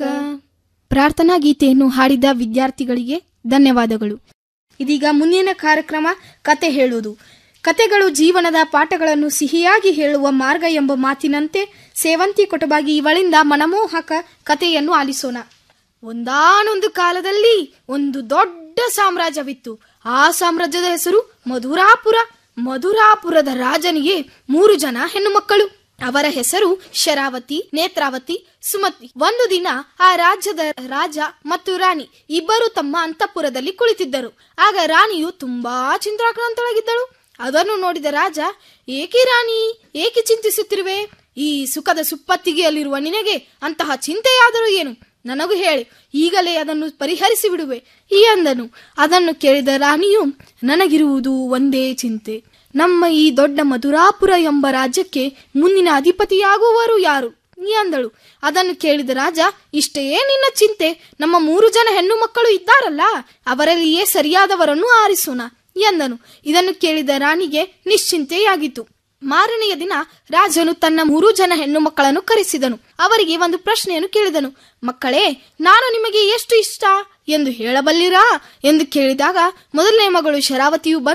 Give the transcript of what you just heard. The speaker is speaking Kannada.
ಪ್ರಾರ್ಥನಾ ಗೀತೆಯನ್ನು ಹಾಡಿದ ವಿದ್ಯಾರ್ಥಿಗಳಿಗೆ ಧನ್ಯವಾದಗಳು ಇದೀಗ ಮುಂದಿನ ಕಾರ್ಯಕ್ರಮ ಕತೆ ಹೇಳುವುದು ಕತೆಗಳು ಜೀವನದ ಪಾಠಗಳನ್ನು ಸಿಹಿಯಾಗಿ ಹೇಳುವ ಮಾರ್ಗ ಎಂಬ ಮಾತಿನಂತೆ ಸೇವಂತಿ ಕೊಟಬಾಗಿ ಇವಳಿಂದ ಮನಮೋಹಕ ಕತೆಯನ್ನು ಆಲಿಸೋಣ ಒಂದಾನೊಂದು ಕಾಲದಲ್ಲಿ ಒಂದು ದೊಡ್ಡ ಸಾಮ್ರಾಜ್ಯವಿತ್ತು ಆ ಸಾಮ್ರಾಜ್ಯದ ಹೆಸರು ಮಧುರಾಪುರ ಮಧುರಾಪುರದ ರಾಜನಿಗೆ ಮೂರು ಜನ ಹೆಣ್ಣು ಮಕ್ಕಳು ಅವರ ಹೆಸರು ಶರಾವತಿ ನೇತ್ರಾವತಿ ಸುಮತಿ ಒಂದು ದಿನ ಆ ರಾಜ್ಯದ ರಾಜ ಮತ್ತು ರಾಣಿ ಇಬ್ಬರು ತಮ್ಮ ಅಂತಃಪುರದಲ್ಲಿ ಕುಳಿತಿದ್ದರು ಆಗ ರಾಣಿಯು ತುಂಬಾ ಚಿಂತಾಕ್ರಾಂತಳಾಗಿದ್ದಳು ಅದನ್ನು ನೋಡಿದ ರಾಜ ಏಕೆ ರಾಣಿ ಏಕೆ ಚಿಂತಿಸುತ್ತಿರುವೆ ಈ ಸುಖದ ಸುಪ್ಪತ್ತಿಗೆಯಲ್ಲಿರುವ ನಿನಗೆ ಅಂತಹ ಚಿಂತೆಯಾದರೂ ಏನು ನನಗೂ ಹೇಳಿ ಈಗಲೇ ಅದನ್ನು ಪರಿಹರಿಸಿ ಬಿಡುವೆ ಈ ಅಂದನು ಅದನ್ನು ಕೇಳಿದ ರಾಣಿಯು ನನಗಿರುವುದು ಒಂದೇ ಚಿಂತೆ ನಮ್ಮ ಈ ದೊಡ್ಡ ಮಧುರಾಪುರ ಎಂಬ ರಾಜ್ಯಕ್ಕೆ ಮುಂದಿನ ಅಧಿಪತಿಯಾಗುವರು ಯಾರು ಈ ಅಂದಳು ಅದನ್ನು ಕೇಳಿದ ರಾಜ ಇಷ್ಟೇ ನಿನ್ನ ಚಿಂತೆ ನಮ್ಮ ಮೂರು ಜನ ಹೆಣ್ಣು ಮಕ್ಕಳು ಇದ್ದಾರಲ್ಲ ಅವರಲ್ಲಿಯೇ ಸರಿಯಾದವರನ್ನು ಆರಿಸೋಣ ಎಂದನು ಇದನ್ನು ಕೇಳಿದ ರಾಣಿಗೆ ನಿಶ್ಚಿಂತೆಯಾಗಿತ್ತು ಮಾರನೆಯ ದಿನ ರಾಜನು ತನ್ನ ಮೂರು ಜನ ಹೆಣ್ಣು ಮಕ್ಕಳನ್ನು ಕರೆಸಿದನು ಅವರಿಗೆ ಒಂದು ಪ್ರಶ್ನೆಯನ್ನು ಕೇಳಿದನು ಮಕ್ಕಳೇ ನಾನು ನಿಮಗೆ ಎಷ್ಟು ಇಷ್ಟ ಎಂದು ಹೇಳಬಲ್ಲಿರಾ ಎಂದು ಕೇಳಿದಾಗ ಮೊದಲನೇ ಮಗಳು ಶರಾವತಿಯು ಬಂದು